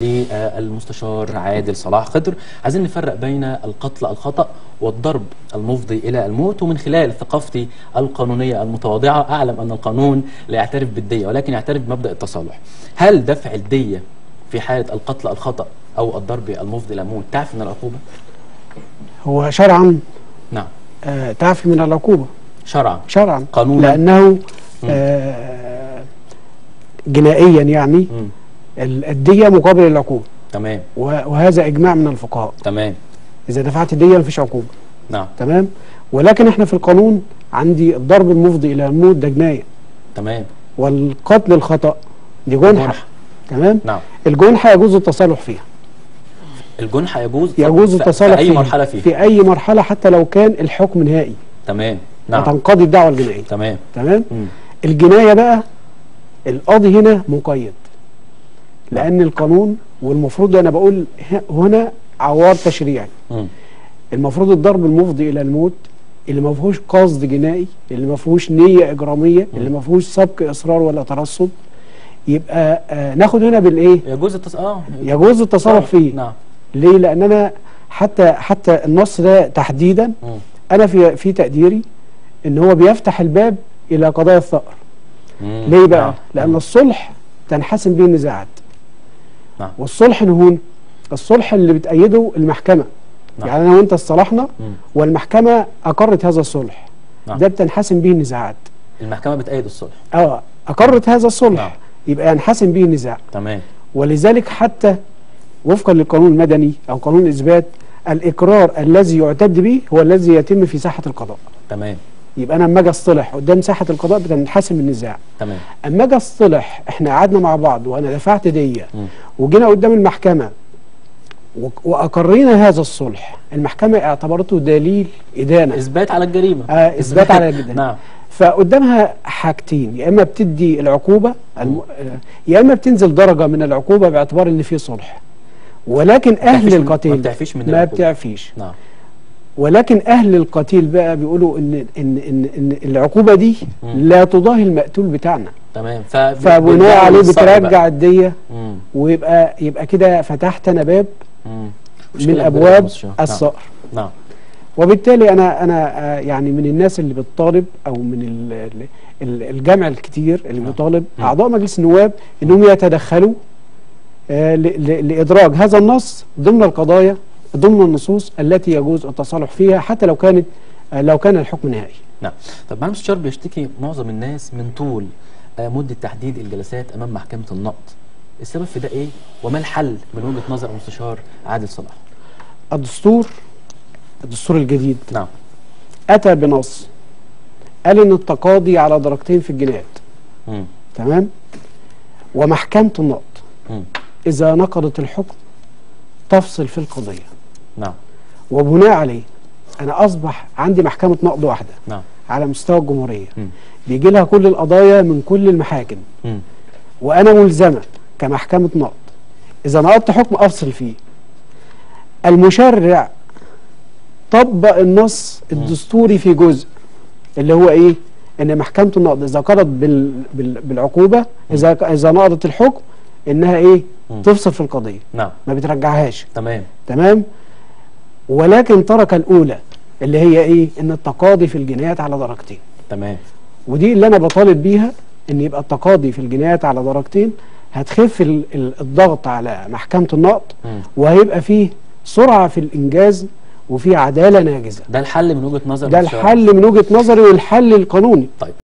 للمستشار عادل صلاح خضر عايزين نفرق بين القتل الخطأ والضرب المفضي إلى الموت ومن خلال ثقافتي القانونية المتواضعة أعلم أن القانون لا يعترف بالدية ولكن يعترف بمبدأ التصالح هل دفع الدية في حالة القتل الخطأ أو الضرب المفضي إلى الموت تعفي من العقوبة؟ هو شرعا نعم آه تعفي من العقوبة شرعا شرعا قانونا لأنه آه جنائيا يعني مم. ال- الدية مقابل العقوبة تمام وه- وهذا إجماع من الفقهاء تمام إذا دفعت الدية مفيش عقوبة نعم تمام ولكن احنا في القانون عندي الضرب المفضي إلى الموت ده جناية تمام والقتل الخطأ دي جنحة جنح. تمام نعم الجنحة يجوز التصالح فيها الجنح يجوز يجوز في- التصالح في أي فيها. مرحلة فيه في أي مرحلة حتى لو كان الحكم نهائي تمام نعم وتنقضي الدعوة الجنائية تمام تمام مم. الجناية بقى القاضي هنا مقيد لأن القانون والمفروض أنا بقول ه- هنا عوار تشريعي مم. المفروض الضرب المفضي إلى الموت اللي ما فيهوش قصد جنائي اللي ما فيهوش نية إجرامية اللي ما فيهوش سبق إصرار ولا ترصد يبقى آه ناخد هنا بالإيه يجوز التص... اه يجوز التصرف فيه نعم ليه لأن أنا حتى حتى النص ده تحديدا مم. أنا في في تقديري إن هو بيفتح الباب إلى قضايا الثأر مم. ليه بقى؟ نعم. لأن الصلح تنحسم به النزاعات نعم. والصلح نهون الصلح اللي بتأيده المحكمة نعم. يعني أنا وأنت اصطلحنا مم. والمحكمة أقرت هذا الصلح نعم. ده بتنحسم به النزاعات المحكمة بتأيد الصلح اه أقرت هذا الصلح نعم. يبقى ينحسم به النزاع تمام ولذلك حتى وفقا للقانون المدني أو قانون الإثبات الإقرار الذي يعتد به هو الذي يتم في ساحة القضاء تمام يبقى أنا لما أجي أصطلح قدام ساحة القضاء بتنحسم النزاع تمام اما اجي اصطلح احنا قعدنا مع بعض وانا دفعت ديه مم. وجينا قدام المحكمه و- واقرينا هذا الصلح المحكمه اعتبرته دليل ادانه إثبات على الجريمة آه اثبات على الجدل نعم فقدامها حاجتين يا اما بتدي العقوبه الم... آه، يا اما بتنزل درجه من العقوبه باعتبار ان في صلح ولكن اهل بتعفيش من- القتيل ما بتعفيش من ما العقوبة. بتعفيش نعم ولكن اهل القتيل بقى بيقولوا ان ان ان, إن العقوبه دي مم. لا تضاهي المقتول بتاعنا تمام ف... فبناء عليه بالصبر بترجع بقى. الديه مم. ويبقى يبقى كده فتحت انا باب مم. من مشكلة كبيرة ابواب يا مستشار. الصقر نعم وبالتالي انا انا آه، يعني من الناس اللي بتطالب او من ال- ال- ال- الجمع الكتير اللي نعم. بيطالب مم. اعضاء مجلس النواب انهم يتدخلوا آه، ل- ل- لادراج هذا النص ضمن القضايا ضمن النصوص التي يجوز التصالح فيها حتى لو كانت آه، لو كان الحكم نهائي نعم طب معالي المستشار بيشتكي معظم الناس من طول آه، مدة تحديد الجلسات أمام محكمة النقض السبب في ده إيه وما الحل من وجهة نظر المستشار عادل صلاح الدستور الدستور الجديد نعم اتى بنص قال ان التقاضي على درجتين في الجنايات مم. تمام ومحكمة النقض مم. إذا نقضت الحكم تفصل في القضية نعم وبناء عليه أنا أصبح عندي محكمة نقض واحدة نعم على مستوى الجمهورية مم. بيجي لها كل القضايا من كل المحاكم مم. وأنا ملزمة كمحكمة نقض إذا نقضت حكم أفصل فيه المشرع طبق النص الدستوري في جزء اللي هو إيه؟ إن محكمة النقض إذا قضت بال... بال... بالعقوبة إذا إذا نقضت الحكم إنها إيه؟ مم. تفصل في القضية نعم ما بترجعهاش تمام تمام ولكن ترك الأولى اللي هي إيه إن التقاضي في الجنايات على درجتين تمام ودي اللي أنا بطالب بيها إن يبقى التقاضي في الجنايات على درجتين هتخف ال- ال- الضغط على محكمة النقض مم. وهيبقى فيه سرعة في الإنجاز وفي عدالة ناجزة ده الحل من وجهة نظر ده المستشار. الحل من وجهة نظري والحل القانوني طيب